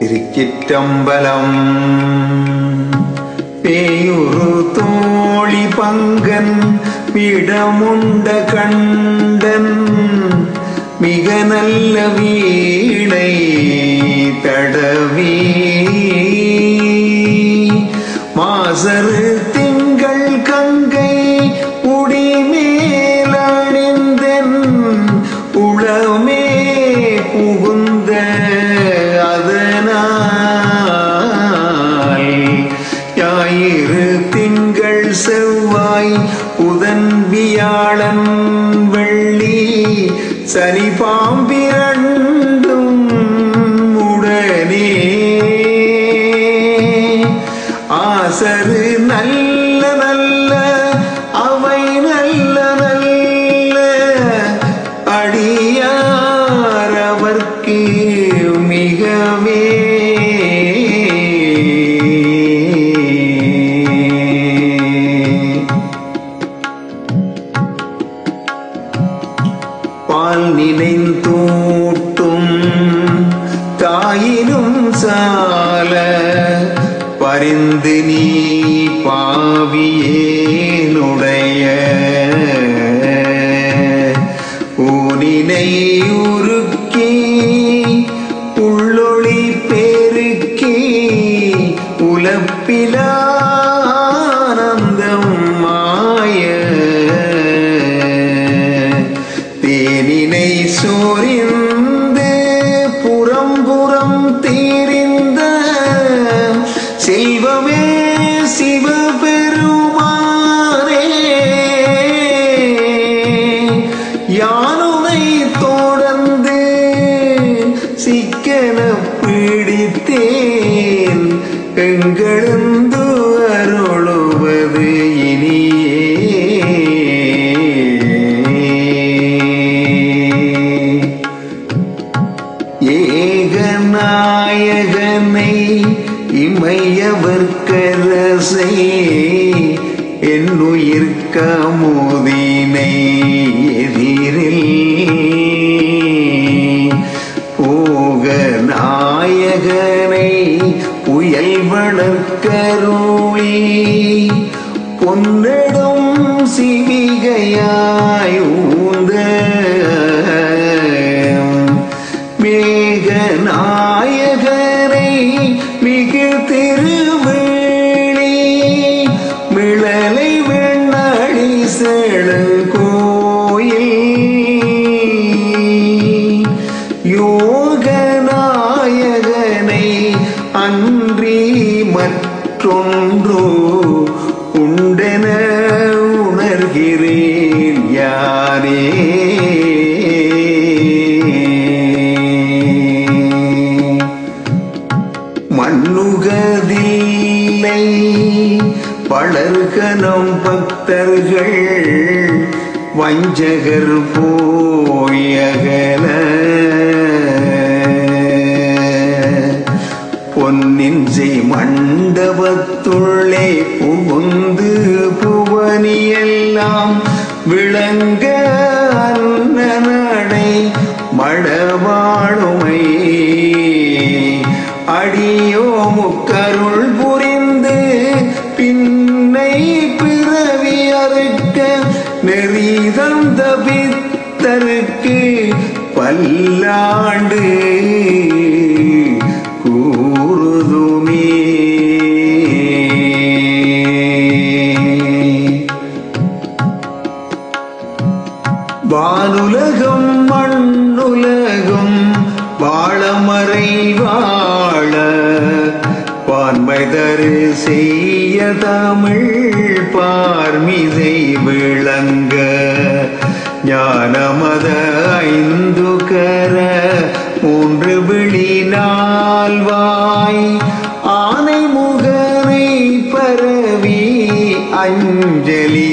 திருச்சிற்றம்பலம் பேயுரு தோழி பங்கன் விடமுண்ட கண்டன் மிக நல்ல வீணை தடவி மாசரு திங்கள் கங்கை உடிமேலணிந்தன் உளமே புகுந்த அதனால் ஞாயிறு திங்கள் செவ்வாய் புதன் வியாழன் வெள்ளி சனி பாம்பிரண்டும் உடனே ஆசரு நல்ல நல்ல அவை நல்ல நல்ல அடியார் அவர்க்கு மிகவே பால் நினைந்தூட்டும் தாயினும் சால பரிந்து நீ பாவியேனுடைய ஊனினை உருக்கி உள்ளொளி பெருக்கி உலப்பிலானந்தம் மாய தேனினை சோரிந்து புறம் புறம் தீரிந்த செல்வமே சிவபெருமானே யானுனை தொடர்ந்து சிக்கன பிடித்தேன் எங்களந்து அருளுவது இனியே ஏகநாயகனை இமையவர்க்கரசை என்னுயிர் கமுதினை எதிரில் போக நாயகனை புயல் வளர்க்கருளி பொன்னடும் சிவிகையாய் ஊந்த மேகநாயகரை மிகு திருவேளி மிளலை வெண்ணாடி செழுங்கோயில் யோகநாயகனை அன்றி மற்றொன்று உண்டென உணர்கிறேன் யாரே மண்ணுகதில்லை பலர்கனம் பக்தர்கள் வஞ்சகர் போயகல பொன்னின்சை மண்டபத்துள்ளே புகுந்து புவனியெல்லாம் விளங்க அன்னநடை மடவாழுமை அடியோ முக்கருள் புரிந்து பின்னை பிறவி அறுக்க நெறி தந்த பித்தருக்கு பல்லாண்டு கூறுதுமே வானுலகம் மண்ணுலகம் வாழமறை வாழ பான்மை தரு செய்ய தமிழ் பார்மிசை விளங்க ஞானமத ஐந்து கர மூன்று விழி நால்வாய் ஆனை முகனை பரவி அஞ்சலி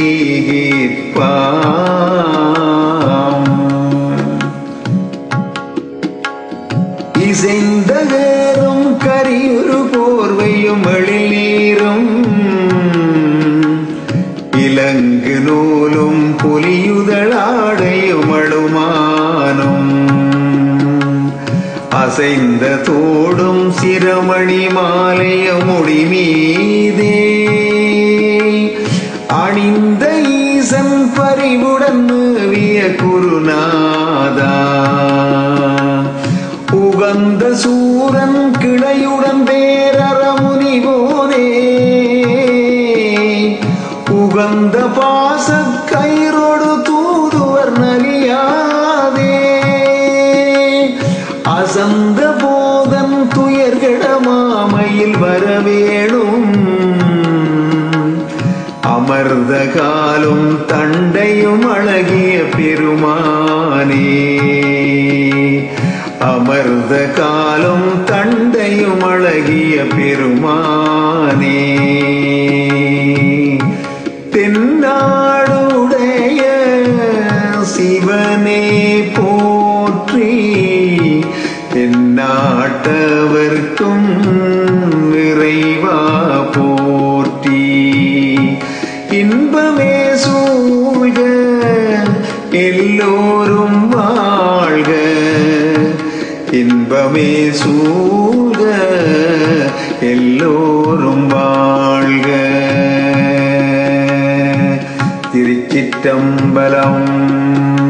செய்கிற்பாம் இசைந்தகரும் கரியுரு போர்வையும் எழில் நீரும் இலங்கு நூலும் புலியுதளாடையும் அழுமானும் அசைந்த தோடும் சிரமணி மாலைய முடி மீதே அணிந்த ஈசன் பறிவுடன் மேவிய குருநாதா உகந்த சூரன் கிளையுடன் பேரறமுனி போனே உகந்த பாச கயிறோடு தூதுவர் நலியாதே அசந்த போதன் துயர்கட மாமையில் வரவேணும் அமர்ந்த காலும் தண்டையும் அழகிய பெருமானே அமர்ந்த காலும் தண்டையும் அழகிய பெருமானே தென்னாடுடைய சிவனே போற்றி தென்னாட்டவர்க்கும் இறைவா போற்றி இன்பமே சூழ்க எல்லோரும் வாழ்க இன்பமே சூழ்க எல்லோரும் வாழ்க திருச்சிற்றம்பலம்